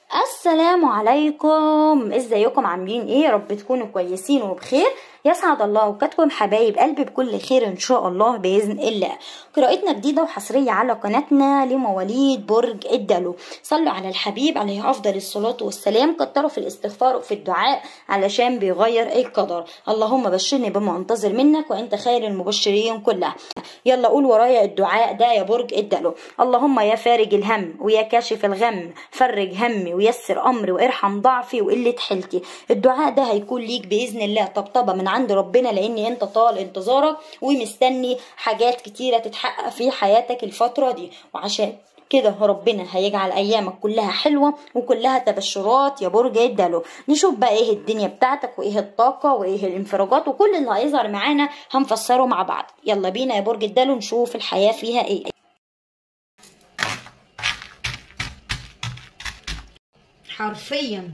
السلام عليكم ازيكم عاملين ايه يا رب تكونوا كويسين وبخير يسعد الله اوقاتكم حبايب قلبي بكل خير ان شاء الله باذن الله قراءتنا جديده وحصريه على قناتنا لمواليد برج الدلو صلوا على الحبيب عليه افضل الصلاه والسلام كتروا في الاستغفار وفي الدعاء علشان بيغير القدر اللهم بشرني بما انتظر منك وانت خير المبشرين كلها يلا قول ورايا الدعاء ده يا برج الدلو اللهم يا فارج الهم ويا كاشف الغم فرج همي ويسر امري وارحم ضعفي وقله حيلتي الدعاء ده هيكون ليك باذن الله طبطبه من عند ربنا لان انت طال انتظارك ومستني حاجات كتيره تتحقق في حياتك الفتره دي وعشان كده ربنا هيجعل ايامك كلها حلوه وكلها تبشرات يا برج الدلو نشوف بقى ايه الدنيا بتاعتك وايه الطاقه وايه الانفراجات وكل اللي هيظهر معانا هنفسره مع بعض يلا بينا يا برج الدلو نشوف الحياه فيها ايه حرفيا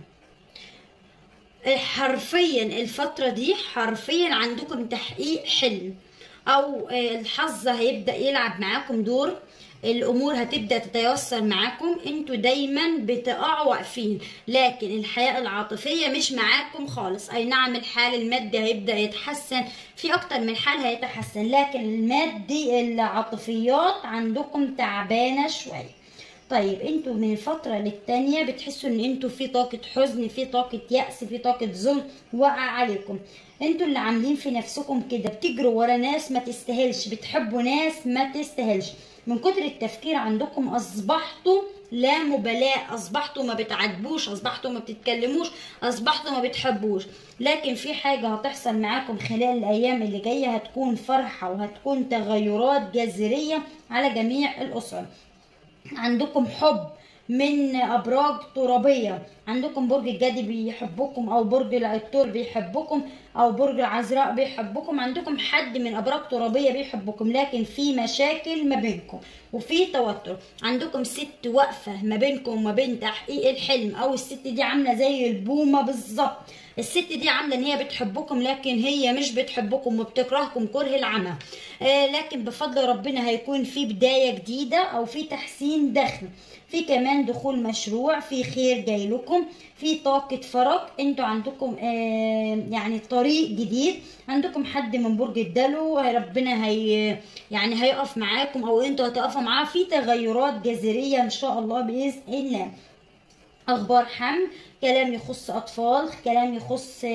حرفيا الفترة دي حرفيا عندكم تحقيق حلم او الحظ هيبدأ يلعب معاكم دور الامور هتبدا تتيسر معاكم انتوا دايما بتقعوا واقفين لكن الحياه العاطفيه مش معاكم خالص اي نعم الحال المادي هيبدا يتحسن في اكتر من حال هيتحسن لكن المادي العاطفيات عندكم تعبانه شويه طيب انتوا من الفترة للتانية بتحسوا ان انتوا في طاقة حزن في طاقة يأس في طاقة ظلم وقع عليكم انتوا اللي عاملين في نفسكم كده بتجروا ورا ناس ما تستاهلش بتحبوا ناس ما تستاهلش من كتر التفكير عندكم اصبحتوا لا مبالاة اصبحتوا ما بتعاتبوش اصبحتوا ما بتتكلموش اصبحتوا ما بتحبوش لكن في حاجة هتحصل معاكم خلال الايام اللي جاية هتكون فرحة وهتكون تغيرات جذرية على جميع الاسر عندكم حب من ابراج ترابيه عندكم برج الجدي بيحبكم او برج العطور بيحبكم او برج العذراء بيحبكم عندكم حد من ابراج ترابيه بيحبكم لكن في مشاكل ما بينكم وفي توتر عندكم ست واقفه ما بينكم وما بين تحقيق الحلم او الست دي عامله زي البومه بالظبط الست دي عامله ان هي بتحبكم لكن هي مش بتحبكم وبتكرهكم كره العمى آه لكن بفضل ربنا هيكون في بدايه جديده او في تحسين دخل في كمان دخول مشروع في خير جاي لكم في طاقة فرج انتوا عندكم آه يعني طريق جديد عندكم حد من برج الدلو ربنا هي يعني هيقف معاكم او انتوا هتقفوا معاه في تغيرات جذرية ان شاء الله بإذن الله اخبار حمل كلام يخص اطفال كلام يخص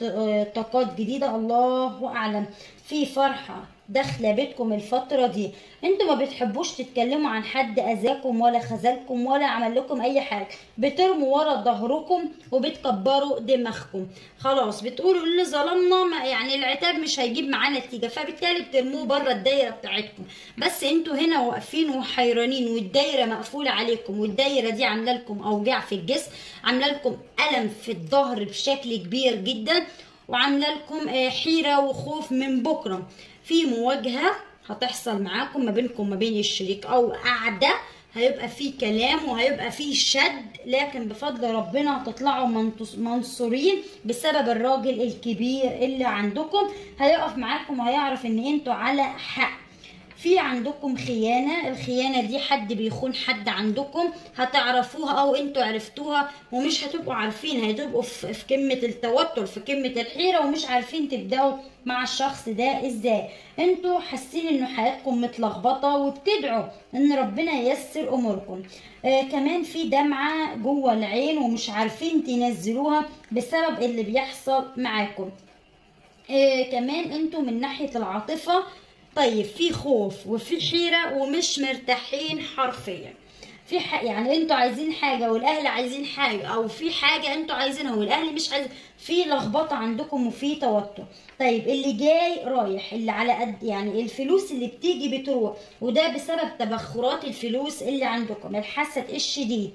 طاقات جديده الله اعلم في فرحه داخله بيتكم الفتره دي انتوا ما بتحبوش تتكلموا عن حد اذاكم ولا خذلكم ولا عمل لكم اي حاجه بترموا ورا ظهركم وبتكبروا دماغكم خلاص بتقولوا اللي ظلمنا يعني العتاب مش هيجيب معاه نتيجه فبالتالي بترموه بره الدايره بتاعتكم بس انتوا هنا واقفين وحيرانين والدايره مقفوله عليكم والدايره دي عامله لكم اوجاع في الجسم عامله لكم الم في الظهر بشكل كبير جدا وعامله لكم حيره وخوف من بكره في مواجهه هتحصل معاكم ما بينكم وما بين الشريك او قعده هيبقى في كلام وهيبقى في شد لكن بفضل ربنا هتطلعوا منصورين بسبب الراجل الكبير اللي عندكم هيقف معاكم وهيعرف ان انتوا على حق في عندكم خيانة الخيانة دي حد بيخون حد عندكم هتعرفوها او انتوا عرفتوها ومش هتبقوا عارفين هتبقوا في قمة التوتر في قمة الحيرة ومش عارفين تبدأوا مع الشخص ده ازاي انتوا حاسين ان حياتكم متلخبطة وبتدعوا ان ربنا ييسر اموركم آه كمان في دمعة جوه العين ومش عارفين تنزلوها بسبب اللي بيحصل معاكم آه كمان انتوا من ناحية العاطفة طيب في خوف وفي حيرة ومش مرتاحين حرفيا في ح... يعني انتوا عايزين حاجة والاهل عايزين حاجة او في حاجة انتوا عايزينها والاهل مش عايزين في لخبطة عندكم وفي توتر طيب اللي جاي رايح اللي على قد يعني الفلوس اللي بتيجي بتروح وده بسبب تبخرات الفلوس اللي عندكم الحسد الشديد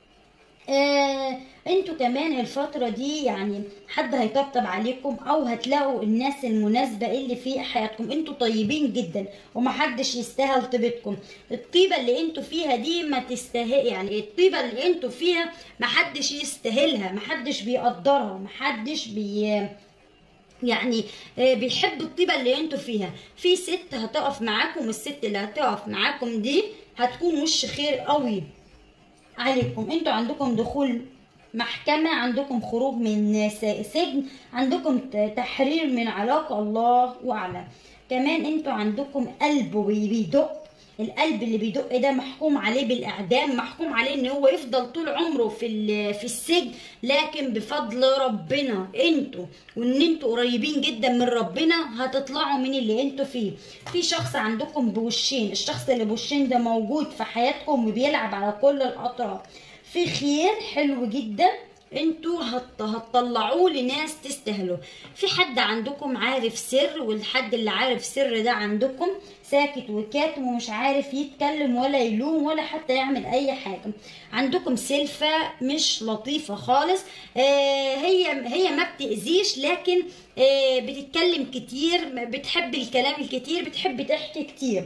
آه انتوا كمان الفترة دي يعني حد هيطبطب عليكم او هتلاقوا الناس المناسبة اللي في حياتكم انتوا طيبين جدا ومحدش يستاهل طيبتكم الطيبة اللي انتوا فيها دي ما تستاهل يعني الطيبة اللي انتوا فيها محدش يستاهلها محدش بيقدرها محدش بي يعني بيحب الطيبه اللي انتوا فيها في ست هتقف معاكم الست اللي هتقف معاكم دي هتكون وش خير قوي عليكم انتوا عندكم دخول محكمة عندكم خروج من س- سجن عندكم ت- تحرير من علاقة الله أعلم كمان انتوا عندكم قلب بي- بيدق القلب اللي بيدق ده محكوم عليه بالاعدام محكوم عليه ان هو يفضل طول عمره في ال- في السجن لكن بفضل ربنا انتوا وان انتوا قريبين جدا من ربنا هتطلعوا من اللي انتوا فيه في شخص عندكم بوشين الشخص اللي بوشين ده موجود في حياتكم وبيلعب على كل الاطراف في خير حلو جدا انتوا هت... هتطلعوه لناس تستاهلوا في حد عندكم عارف سر والحد اللي عارف سر ده عندكم ساكت وكاتم ومش عارف يتكلم ولا يلوم ولا حتى يعمل اي حاجه عندكم سلفه مش لطيفه خالص آه هي هي ما بتاذيش لكن آه بتتكلم كتير بتحب الكلام الكتير بتحب تحكي كتير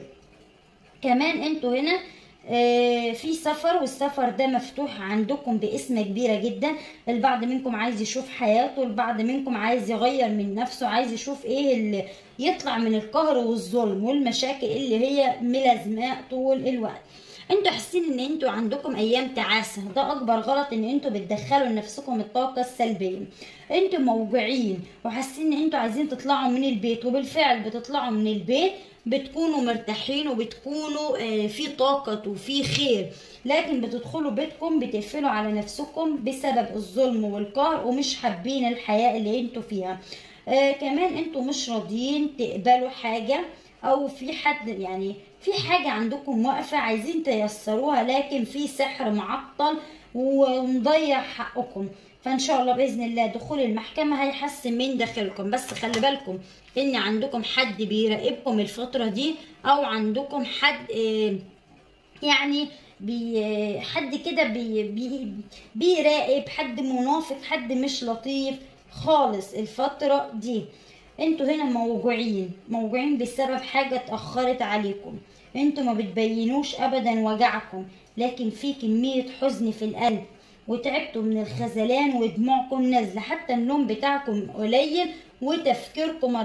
كمان انتوا هنا آه، في سفر والسفر ده مفتوح عندكم باسم كبيرة جدا البعض منكم عايز يشوف حياته البعض منكم عايز يغير من نفسه عايز يشوف ايه اللي يطلع من القهر والظلم والمشاكل اللي هي ملازماه طول الوقت انتوا حاسين ان انتوا عندكم ايام تعاسة ده اكبر غلط ان انتوا بتدخلوا لنفسكم الطاقة السلبية انتوا موجوعين وحاسين ان انتوا عايزين تطلعوا من البيت وبالفعل بتطلعوا من البيت بتكونوا مرتاحين وبتكونوا آه، في طاقة وفي خير لكن بتدخلوا بيتكم بتقفلوا على نفسكم بسبب الظلم والقهر ومش حابين الحياة اللي انتوا فيها آه كمان انتوا مش راضيين تقبلوا حاجة او في حد يعني في حاجة عندكم واقفة عايزين تيسروها لكن في سحر معطل ومضيع حقكم فان شاء الله باذن الله دخول المحكمة هيحسن من داخلكم بس خلي بالكم ان عندكم حد بيراقبكم الفترة دي او عندكم حد آه يعني بي حد كده بي بي بيراقب حد منافق حد مش لطيف خالص الفترة دي انتوا هنا موجوعين موجوعين بسبب حاجة اتأخرت عليكم انتوا ما بتبينوش ابدا وجعكم لكن في كمية حزن في القلب وتعبتوا من الخذلان ودموعكم نازلة حتى النوم بتاعكم قليل وتفكيركم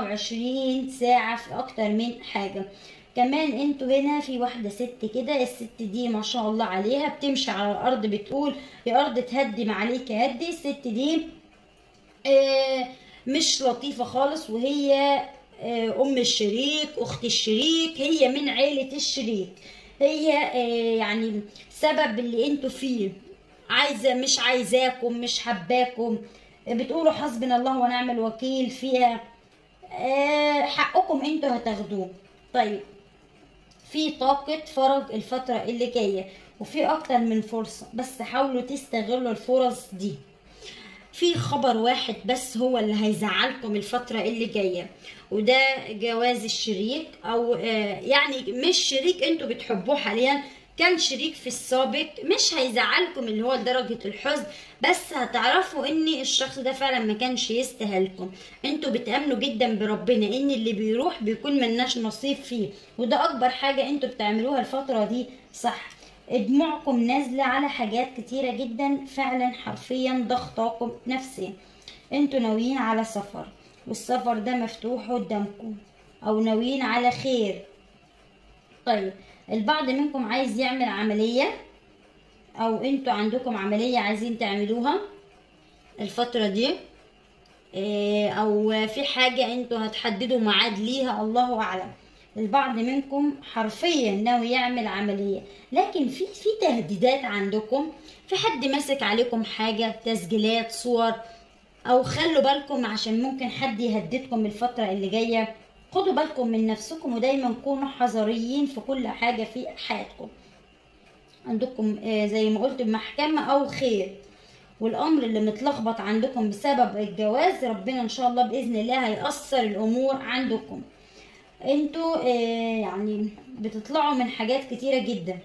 24 ساعة في أكتر من حاجة كمان انتوا هنا في واحدة ست كده الست دي ما شاء الله عليها بتمشي على الأرض بتقول يا أرض تهدم عليك هدي الست دي آه مش لطيفة خالص وهي آه أم الشريك أخت الشريك هي من عيلة الشريك هي آه يعني سبب اللي انتوا فيه عايزة مش عايزاكم مش حباكم بتقولوا حسبنا الله ونعم الوكيل فيها آه حقكم انتوا هتاخدوه طيب في طاقة فرج الفترة اللي جاية وفي أكتر من فرصة بس حاولوا تستغلوا الفرص دي في خبر واحد بس هو اللي هيزعلكم الفترة اللي جاية وده جواز الشريك أو آه يعني مش شريك انتوا بتحبوه حاليا كان شريك في السابق مش هيزعلكم اللي هو لدرجة الحزن بس هتعرفوا ان الشخص ده فعلا ما كانش يستاهلكم انتوا بتأمنوا جدا بربنا ان اللي بيروح بيكون ملناش نصيب فيه وده اكبر حاجة انتوا بتعملوها الفترة دي صح دموعكم نازلة على حاجات كتيرة جدا فعلا حرفيا ضغطاكم نفسيا انتوا ناويين على سفر والسفر ده مفتوح قدامكم او ناويين على خير طيب البعض منكم عايز يعمل عملية او انتوا عندكم عملية عايزين تعملوها الفترة دي إيه، او في حاجة انتوا هتحددوا ميعاد ليها الله اعلم البعض منكم حرفيا ناوي يعمل عملية لكن في في تهديدات عندكم في حد ماسك عليكم حاجة تسجيلات صور او خلوا بالكم عشان ممكن حد يهددكم الفترة اللي جاية خدوا بالكم من نفسكم ودايما كونوا حذريين في كل حاجة في حياتكم عندكم آه، زي ما قلت محكمة او خير والامر اللي متلخبط عندكم بسبب الجواز ربنا ان شاء الله باذن الله هيأثر الامور عندكم انتوا آه، يعني بتطلعوا من حاجات كتيرة جدا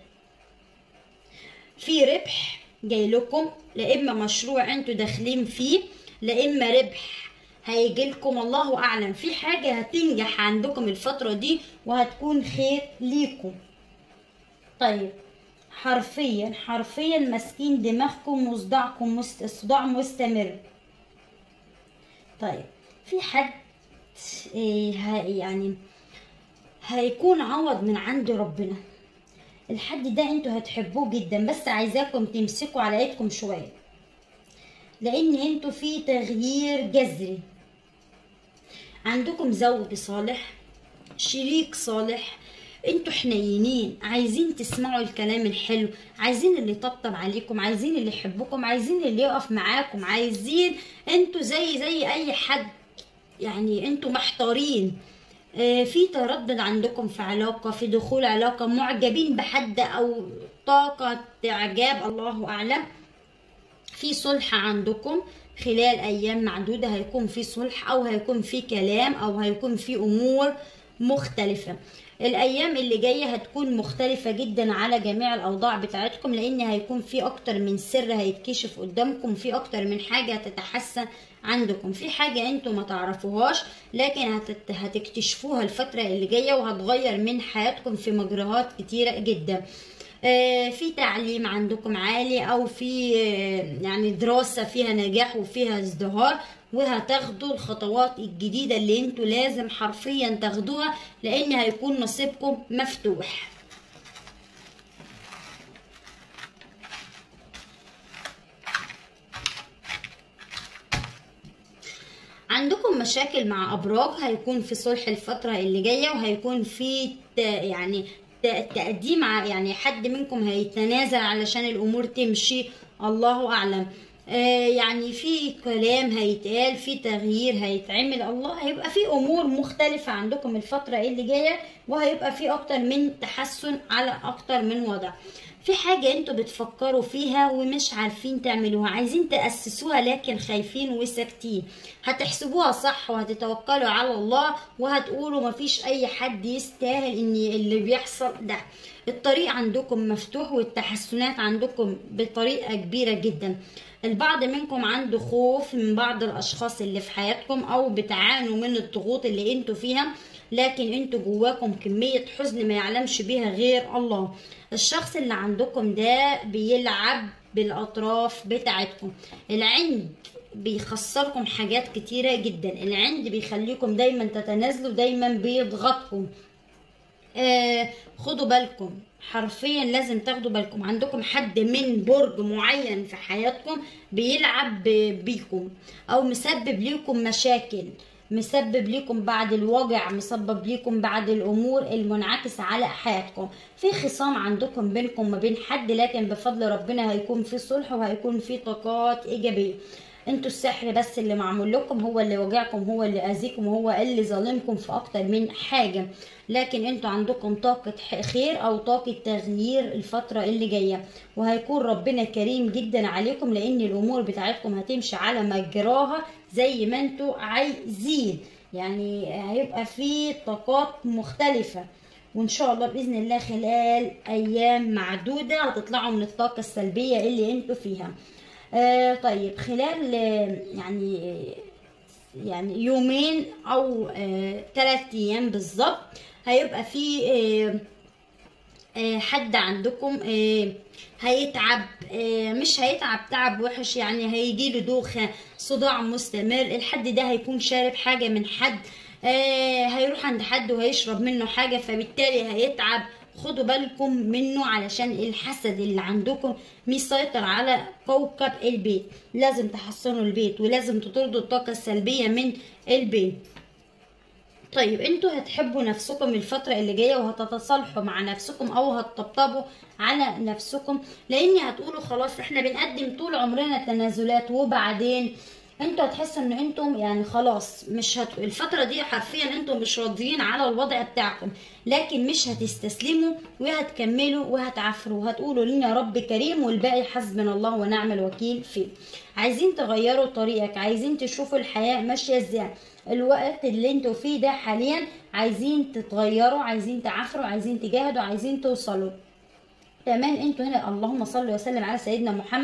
في ربح جاي لكم لا اما مشروع انتوا داخلين فيه لا اما ربح هيجي لكم الله اعلم في حاجة هتنجح عندكم الفترة دي وهتكون خير ليكم طيب حرفيا حرفيا ماسكين دماغكم وصداعكم مست... صداع مستمر طيب في حد إيه ه- يعني هيكون عوض من عند ربنا الحد ده انتوا هتحبوه جدا بس عايزاكم تمسكوا على ايدكم شويه لان انتوا في تغيير جذري عندكم زوج صالح شريك صالح انتوا حنينين عايزين تسمعوا الكلام الحلو عايزين اللي يطبطب عليكم عايزين اللي يحبكم عايزين اللي يقف معاكم عايزين انتوا زي زي اي حد يعني انتوا محتارين آه، في تردد عندكم في علاقة في دخول علاقة معجبين بحد أو طاقة إعجاب الله أعلم في صلح عندكم خلال أيام معدودة هيكون في صلح أو هيكون في كلام أو هيكون في أمور مختلفة الأيام اللي جاية هتكون مختلفة جدا على جميع الأوضاع بتاعتكم لأن هيكون في أكتر من سر هيتكشف قدامكم في أكتر من حاجة هتتحسن عندكم في حاجة انتوا ما تعرفوهاش لكن هتت- هتكتشفوها الفترة اللي جاية وهتغير من حياتكم في مجريات كتيرة جدا آه، في تعليم عندكم عالي او في آه، يعني دراسة فيها نجاح وفيها ازدهار وهتاخدوا الخطوات الجديدة اللي انتوا لازم حرفيا تاخدوها لان هيكون نصيبكم مفتوح عندكم مشاكل مع ابراج هيكون في صلح الفتره اللي جايه وهيكون في ت- يعني ت- تقديم ع- يعني حد منكم هيتنازل علشان الامور تمشي الله اعلم آه يعني في كلام هيتقال في تغيير هيتعمل الله هيبقى في امور مختلفه عندكم الفتره اللي جايه وهيبقى في اكتر من تحسن على اكتر من وضع في حاجة انتوا بتفكروا فيها ومش عارفين تعملوها عايزين تأسسوها لكن خايفين وساكتين هتحسبوها صح وهتتوكلوا على الله وهتقولوا مفيش اي حد يستاهل ان اللي بيحصل ده الطريق عندكم مفتوح والتحسنات عندكم بطريقة كبيرة جدا البعض منكم عنده خوف من بعض الاشخاص اللي في حياتكم او بتعانوا من الضغوط اللي انتوا فيها لكن انتوا جواكم كمية حزن ما يعلمش بيها غير الله الشخص اللي عندكم ده بيلعب بالاطراف بتاعتكم العند بيخسركم حاجات كتيرة جدا العند بيخليكم دايما تتنازلوا دايما بيضغطكم آه خدوا بالكم حرفيا لازم تاخدوا بالكم عندكم حد من برج معين في حياتكم بيلعب ب- بيكم او مسبب ليكم مشاكل مسبب ليكم بعد الوجع مسبب ليكم بعد الامور المنعكسه على حياتكم في خصام عندكم بينكم وما بين حد لكن بفضل ربنا هيكون في صلح وهيكون في طاقات ايجابيه انتوا السحر بس اللي معمول لكم هو اللي وجعكم هو اللي اذيكم هو اللي ظالمكم في اكتر من حاجه لكن انتوا عندكم طاقه ح- خير او طاقه تغيير الفتره اللي جايه وهيكون ربنا كريم جدا عليكم لان الامور بتاعتكم هتمشي على مجراها زي ما انتوا عايزين يعني هيبقى في طاقات مختلفه وان شاء الله باذن الله خلال ايام معدوده هتطلعوا من الطاقه السلبيه اللي انتوا فيها آه طيب خلال آه، يعني يعني يومين او ثلاث ايام بالظبط هيبقى في آه، آه، حد عندكم آه، هيتعب آه، مش هيتعب تعب وحش يعني هيجيله دوخة صداع مستمر الحد ده هيكون شارب حاجة من حد آه، هيروح عند حد وهيشرب منه حاجة فبالتالي هيتعب خدوا بالكم منه علشان الحسد اللي عندكم مسيطر على كوكب البيت لازم تحصنوا البيت ولازم تطردوا الطاقة السلبية من البيت طيب انتوا هتحبوا نفسكم الفترة اللي جاية وهتتصالحوا مع نفسكم او هتطبطبوا على نفسكم لان هتقولوا خلاص احنا بنقدم طول عمرنا تنازلات وبعدين انتوا هتحسوا ان انتم يعني خلاص مش هت... الفترة دي حرفيا انتم مش راضيين على الوضع بتاعكم لكن مش هتستسلموا وهتكملوا وهتعفروا وهتقولوا لنا يا رب كريم والباقي حسبنا الله ونعم الوكيل فيه عايزين تغيروا طريقك عايزين تشوفوا الحياة ماشية ازاي الوقت اللي انتوا فيه ده حاليا عايزين تتغيروا عايزين تعافروا عايزين تجاهدوا عايزين توصلوا كمان انتوا هنا اللهم صل وسلم على سيدنا محمد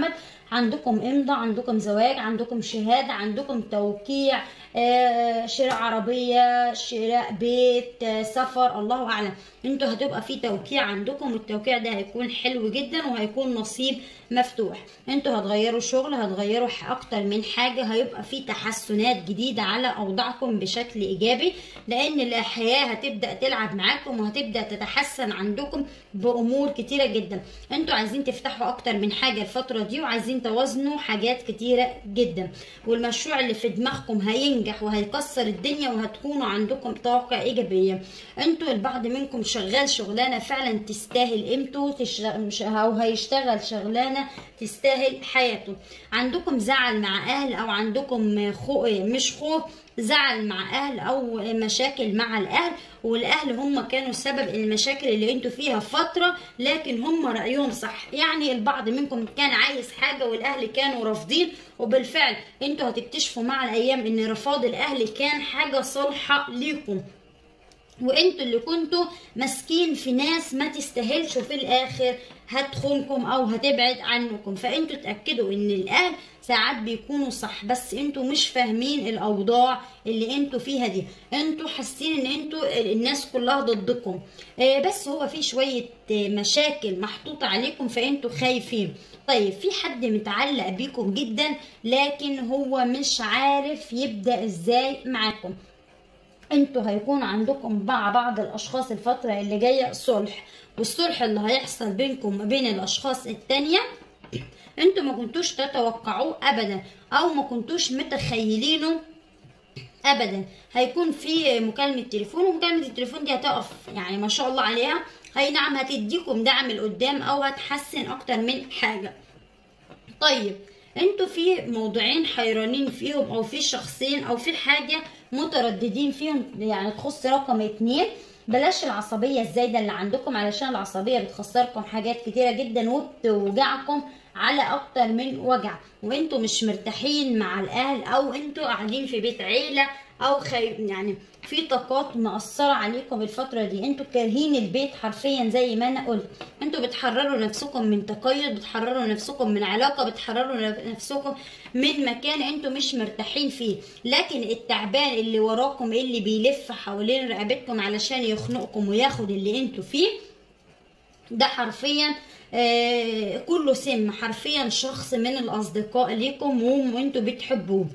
عندكم امضى عندكم زواج عندكم شهاده عندكم توقيع آه، شراء عربيه شراء بيت آه، سفر الله اعلم انتوا هتبقى في توقيع عندكم والتوقيع ده هيكون حلو جدا وهيكون نصيب مفتوح انتوا هتغيروا شغل هتغيروا ح- اكتر من حاجه هيبقى في تحسنات جديده على اوضاعكم بشكل ايجابي لان الحياه هتبدا تلعب معاكم وهتبدا تتحسن عندكم بامور كتيره جدا انتوا عايزين تفتحوا اكتر من حاجه الفتره دي وعايزين توازنوا حاجات كتيره جدا والمشروع اللي في دماغكم هينجح وهيكسر الدنيا وهتكونوا عندكم طاقه ايجابيه انتوا البعض منكم شغال شغلانه فعلا تستاهل قيمته تشتغل مش او هيشتغل شغلانه تستاهل حياته عندكم زعل مع اهل او عندكم خو مش خوف زعل مع اهل او مشاكل مع الاهل والاهل هم كانوا سبب المشاكل اللي انتوا فيها فتره لكن هم رايهم صح يعني البعض منكم كان عايز حاجه والاهل كانوا رافضين وبالفعل انتوا هتكتشفوا مع الايام ان رفاض الاهل كان حاجه صالحه ليكم وانتوا اللي كنتوا ماسكين في ناس ما تستاهلش وفي الاخر هتخونكم او هتبعد عنكم فانتوا تاكدوا ان الاهل ساعات بيكونوا صح بس انتوا مش فاهمين الاوضاع اللي انتوا فيها دي انتوا حاسين ان انتوا الناس كلها ضدكم آه، بس هو في شويه آه، مشاكل محطوطه عليكم فانتوا خايفين طيب في حد متعلق بيكم جدا لكن هو مش عارف يبدا ازاي معاكم انتوا هيكون عندكم مع بعض الاشخاص الفترة اللي جاية صلح والصلح اللي هيحصل بينكم وبين الاشخاص التانية انتوا ما كنتوش تتوقعوه ابدا او ما كنتوش متخيلينه ابدا هيكون في مكالمة تليفون ومكالمة التليفون دي هتقف يعني ما شاء الله عليها هي نعم هتديكم دعم لقدام او هتحسن اكتر من حاجة طيب انتوا في موضوعين حيرانين فيهم او في شخصين او في حاجة مترددين فيهم يعني تخص رقم اتنين بلاش العصبية الزايدة اللي عندكم علشان العصبية بتخسركم حاجات كتيرة جدا وبتوجعكم على اكتر من وجع وانتوا مش مرتاحين مع الاهل او انتوا قاعدين في بيت عيلة او خي... يعني في طاقات مأثرة عليكم الفترة دي انتوا كارهين البيت حرفيا زي ما انا قلت انتوا بتحرروا نفسكم من تقيد بتحرروا نفسكم من علاقة بتحرروا نفسكم من مكان انتوا مش مرتاحين فيه لكن التعبان اللي وراكم اللي بيلف حوالين رقبتكم علشان يخنقكم وياخد اللي انتوا فيه ده حرفيا آه كله سم حرفيا شخص من الاصدقاء ليكم وانتوا بتحبوه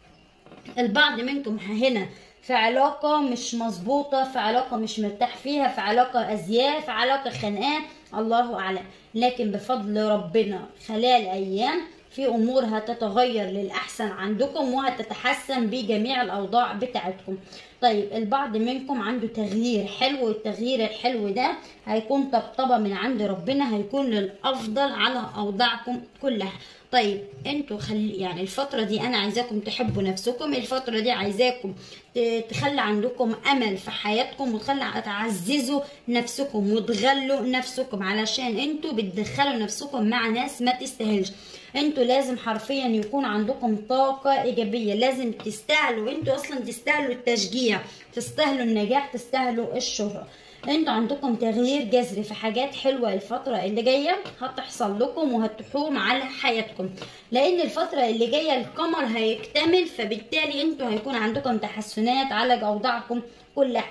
البعض منكم هنا في علاقة مش مظبوطة في علاقة مش مرتاح فيها في علاقة أزياء في علاقة خنقان الله أعلم لكن بفضل ربنا خلال أيام في أمور هتتغير للأحسن عندكم وهتتحسن بجميع الأوضاع بتاعتكم طيب البعض منكم عنده تغيير حلو والتغيير الحلو ده هيكون طبطبة من عند ربنا هيكون للأفضل على أوضاعكم كلها طيب انتوا خلي يعني الفترة دي انا عايزاكم تحبوا نفسكم الفترة دي عايزاكم تخلي عندكم امل في حياتكم وتخلي تعززوا نفسكم وتغلوا نفسكم علشان انتوا بتدخلوا نفسكم مع ناس ما تستاهلش انتوا لازم حرفيا يكون عندكم طاقة ايجابية لازم تستاهلوا انتوا اصلا تستاهلوا التشجيع تستاهلوا النجاح تستاهلوا الشهرة انتوا عندكم تغيير جذري في حاجات حلوه الفتره اللي جايه هتحصل لكم وهتحوم على حياتكم لان الفتره اللي جايه القمر هيكتمل فبالتالي انتوا هيكون عندكم تحسنات على اوضاعكم كلها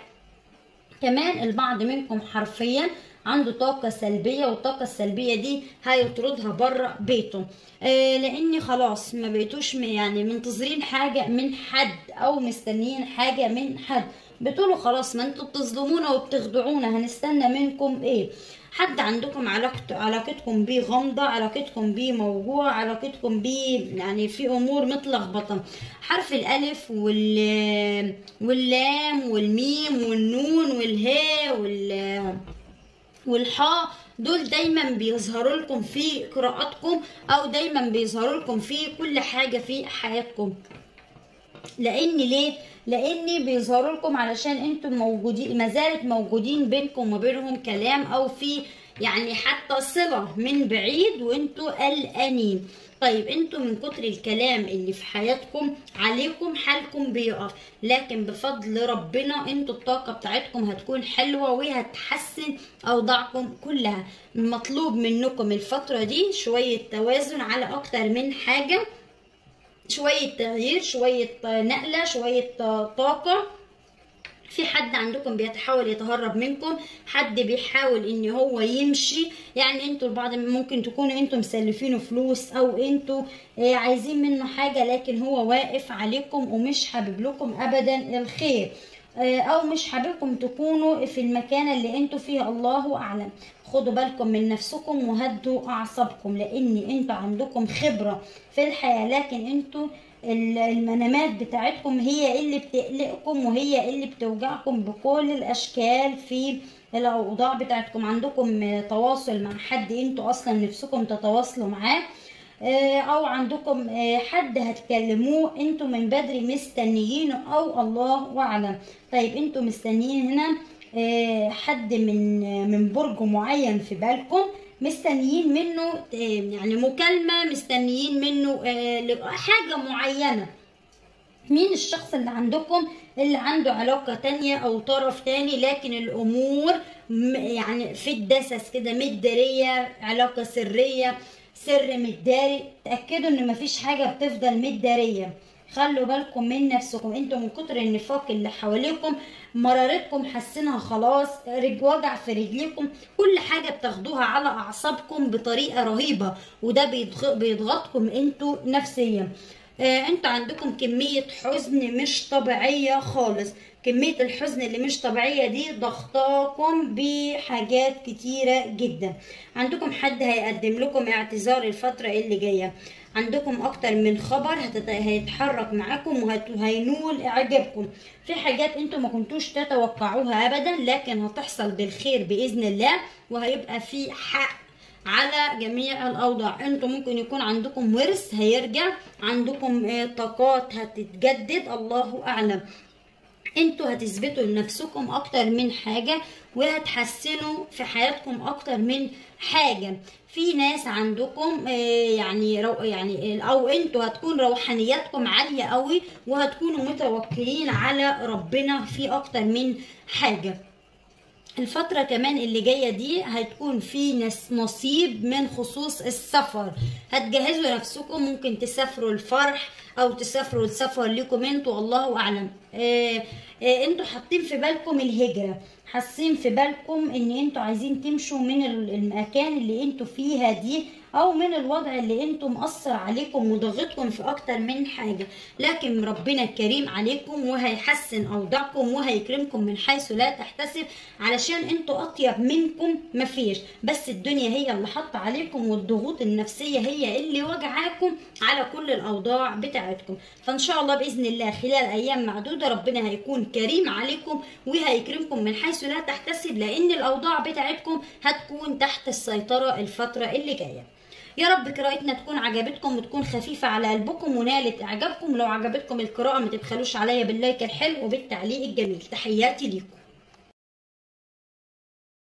كمان البعض منكم حرفيا عنده طاقة سلبية والطاقة السلبية دي هيطردها بره بيته آه لان خلاص ما بقيتوش يعني منتظرين حاجة من حد او مستنيين حاجة من حد بتقولوا خلاص ما انتوا بتظلمونا وبتخدعونا هنستنى منكم ايه حد عندكم علاقت علاقتكم بيه غامضة علاقتكم بيه موجوع علاقتكم بيه يعني في امور متلخبطة حرف الالف وال واللام والميم والنون والهاء وال والحاء دول دايما بيظهروا لكم في قراءاتكم او دايما بيظهروا لكم في كل حاجة في حياتكم لان ليه لان بيظهروا لكم علشان انتم موجودين ما زالت موجودين بينكم وبينهم كلام او في يعني حتى صله من بعيد وانتوا قلقانين طيب انتوا من كتر الكلام اللي في حياتكم عليكم حالكم بيقف لكن بفضل ربنا انتوا الطاقة بتاعتكم هتكون حلوة وهتحسن اوضاعكم كلها المطلوب منكم الفترة دي شوية توازن على اكتر من حاجة شوية تغيير شوية نقلة شوية طاقة في حد عندكم بيتحاول يتهرب منكم حد بيحاول ان هو يمشي يعني انتوا البعض ممكن تكونوا انتوا مسلفينه فلوس او انتوا آه، عايزين منه حاجة لكن هو واقف عليكم ومش حابب لكم ابدا الخير آه، او مش حاببكم تكونوا في المكان اللي انتوا فيه الله اعلم خدوا بالكم من نفسكم وهدوا اعصابكم لان انتوا عندكم خبرة في الحياة لكن انتوا ال- المنامات بتاعتكم هي اللي بتقلقكم وهي اللي بتوجعكم بكل الاشكال في الاوضاع بتاعتكم عندكم آه، تواصل مع حد انتوا اصلا نفسكم تتواصلوا معاه آه، او عندكم آه، حد هتكلموه انتوا من بدري مستنيينه او الله اعلم طيب انتوا مستنيين هنا آه، حد من آه، من برج معين في بالكم مستنيين منه آه، يعني مكالمة مستنيين منه آه، ل- حاجة معينة مين الشخص اللي عندكم اللي عنده علاقة تانية أو طرف تاني لكن الأمور م- يعني في الدسس كده متدارية علاقة سرية سر متداري تأكدوا إن مفيش حاجة بتفضل متدارية خلوا بالكم من نفسكم انتوا من كتر النفاق اللي حواليكم مرارتكم حاسينها خلاص رج وجع في رجليكم كل حاجه بتاخدوها على اعصابكم بطريقه رهيبه وده بيضغ- بيضغطكم انتوا نفسيا آه، انتوا عندكم كمية حزن مش طبيعية خالص كمية الحزن اللي مش طبيعية دي ضغطاكم بحاجات كتيرة جدا عندكم حد هيقدم لكم اعتذار الفترة اللي جاية عندكم اكتر من خبر هتت... هيتحرك معاكم وهينول اعجابكم في حاجات انتوا ما كنتوش تتوقعوها ابدا لكن هتحصل بالخير باذن الله وهيبقى في حق على جميع الاوضاع انتوا ممكن يكون عندكم ورث هيرجع عندكم آه، طاقات هتتجدد الله اعلم انتوا هتثبتوا لنفسكم اكتر من حاجة وهتحسنوا في حياتكم اكتر من حاجة في ناس عندكم آه، يعني رو يعني او انتوا هتكون روحانياتكم عالية قوي وهتكونوا متوكلين على ربنا في اكتر من حاجة الفترة كمان اللي جاية دي هتكون في نس- نصيب من خصوص السفر هتجهزوا نفسكم ممكن تسافروا الفرح او تسافروا السفر لكم انتوا الله اعلم آه آه انتوا حاطين في بالكم الهجرة حاسين في بالكم ان انتوا عايزين تمشوا من ال- المكان اللي انتوا فيها دي او من الوضع اللي انتوا مأثر عليكم وضغطكم في اكتر من حاجة لكن ربنا كريم عليكم وهيحسن اوضاعكم وهيكرمكم من حيث لا تحتسب علشان انتوا اطيب منكم مفيش بس الدنيا هي اللي حاطه عليكم والضغوط النفسية هي اللي وجعاكم على كل الاوضاع بتاعتكم فان شاء الله باذن الله خلال ايام معدودة ربنا هيكون كريم عليكم وهيكرمكم من حيث لا تحتسب لان الاوضاع بتاعتكم هتكون تحت السيطرة الفترة اللي جاية يا رب قراءتنا تكون عجبتكم وتكون خفيفة على قلبكم ونالت إعجابكم لو عجبتكم القراءة ما تبخلوش عليا باللايك الحلو وبالتعليق الجميل تحياتي ليكم